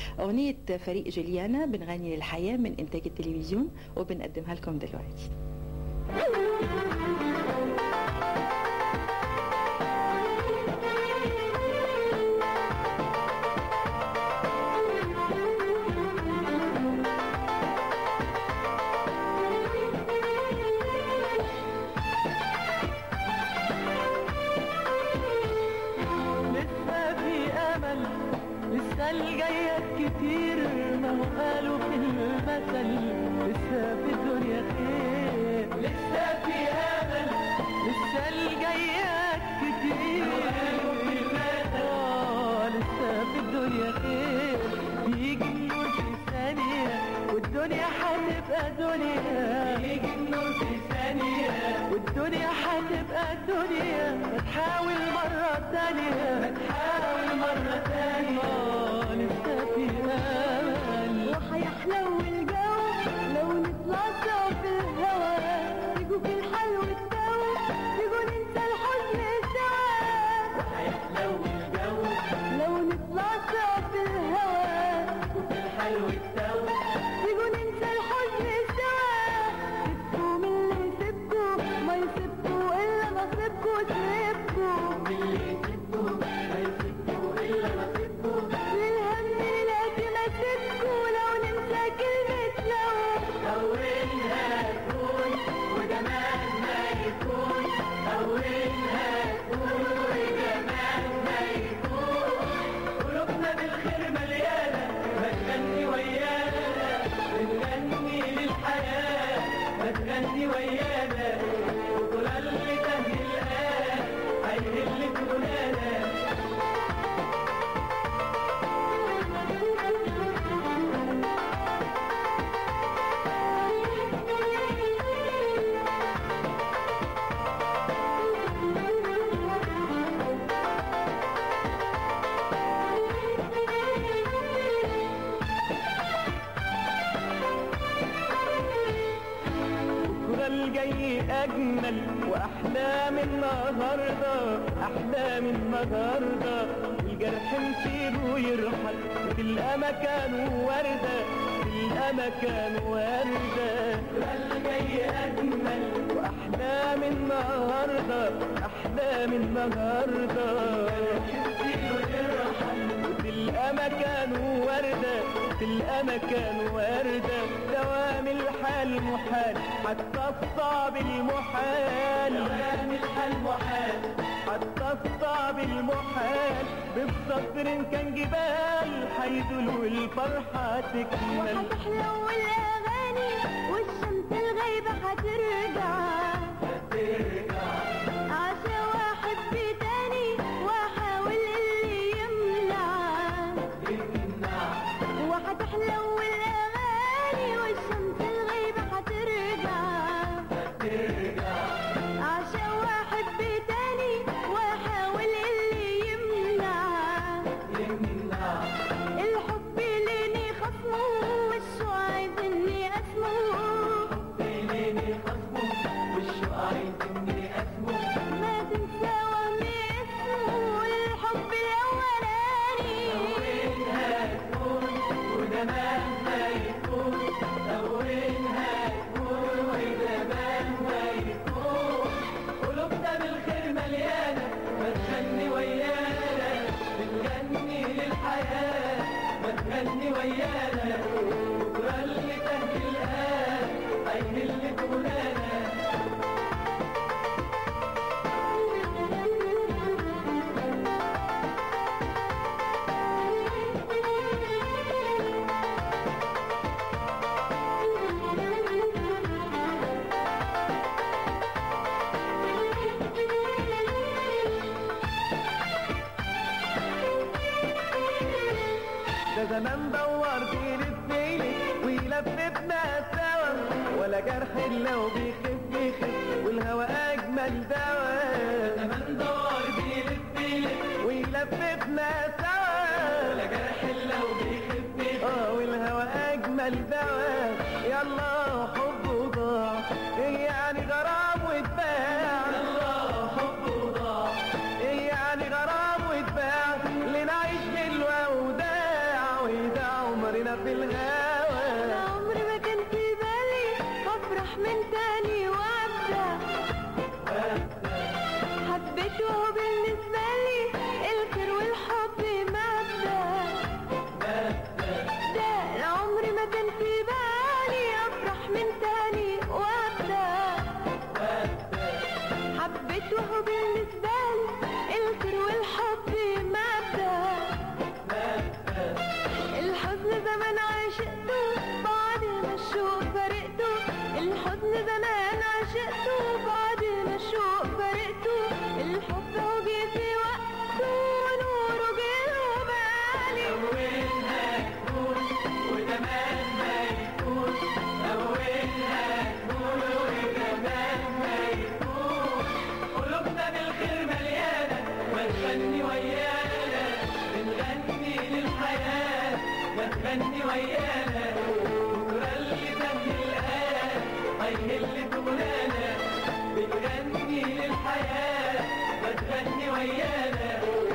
أغنية فريق جوليانا بنغني للحياة من إنتاج التلفزيون وبنقدمها لكم دلوقتي لسه في امل لسه الجايات كتير ما هو قالوا في المثل لسه في الدنيا خير لسه في امل لسه الجايات كتير قالوا في المثل آه، لسه في الدنيا خير بيجي النور في ثانية والدنيا هتبقى دنيا بيجي النور في ثانية والدنيا هتبقى دنيا تحاول مرة تانية تحاول مرة تانية آه، لسه في أمل وحيحلو الجو لو نطلع سوا في الهوا تيجوا في الحلو السوا تيجوا ننسى الحزن سوا هيحلو الجو لو نطلع سوا في الهوا وفي الحلو السوا تيجوا ننسى الحزن سوا سيبكوا من اللي يسيبكوا ما يسيبكوا الا نصيبكوا سيبكوا اللي يسيبكوا ما يسيبكوا إلا نصيبكوا للهم لازم اسيبكوا لو ننسى كلمة لو أولها تكون وجمال ما يكون أولها تكون وجمال ما يكون قلوبنا بالخير مليانة ما تغني ويانا بنغني للحياة ما تغني ويانا وطول اللي تهدي الآن هيهل كلنا بكرة الجاي أجمل وأحلام النهاردة أحلام النهاردة الجرح نسيبه يرحل تلقى مكانه وردة تلقى مكانه وردة بكرة الجاي أجمل وأحلام النهاردة أحلام النهاردة تلقى مكانه وردة تلقى مكانه وردة دوام الحال محال حتى الصعب المحال دوام الحال محال حتى الصعب المحال بالصبر كان جبال حيدل والفرحة تكمل وهتحلو الأغاني والشمس الغيبة هترجع عشان واحد في تاني وأحاول اللي يمنع وهتحلو الأغاني والشمس الغيبة هترجع عشان واحد في تاني وأحاول اللي يمنع الحب ليني خصمه والشو عايز اني اسمه ما تنسى وهمي اسمه الحب الاولاني قلوبنا بالخير مليانة ما تغني ويانا بنغني للحياة ما تغني ويانا بكرة اللي تهدي الآن هيهل كونانا ده زمان دور بين السيلك ويلففنا سوا ولا جرح الا وبيخف بيخف والهوى اجمل دواء زمان دور بين السيلك ويلففنا سوا ولا جرح الا وبيخف بيخف اه والهوى اجمل دواء يلا حب ضاع ايه يعني غرام واتباع يلا حب ضاع ايه يعني غرام واتباع لنعيش بالوداع وداع عمرنا في الهوى انا عمري ما كان في بالي افرح من تاني وابدا حبيت وهو بالنسبة لي الخير والحب مبدأ ده انا عمري ما كان في بالي افرح من تاني وابدا حبيت وهو بالنسبة لي الخير والحب مبدأ الحزن زمان عشقته بعد ما الشوق فرقته الحزن زمان عشقته بعد ما الشوق فرقته الحب هو جه في وقته ونوره جه وبالي أولها تكون وكمان ما يكون أولها تكون وكمان ما يكون قلوبنا بالخير مليانة ما تغني ويانا بنغني للحياة ما تغني ويانا بكرة اللي غني الآن هيهل مولانا بنغني للحياة ما تغني ويانا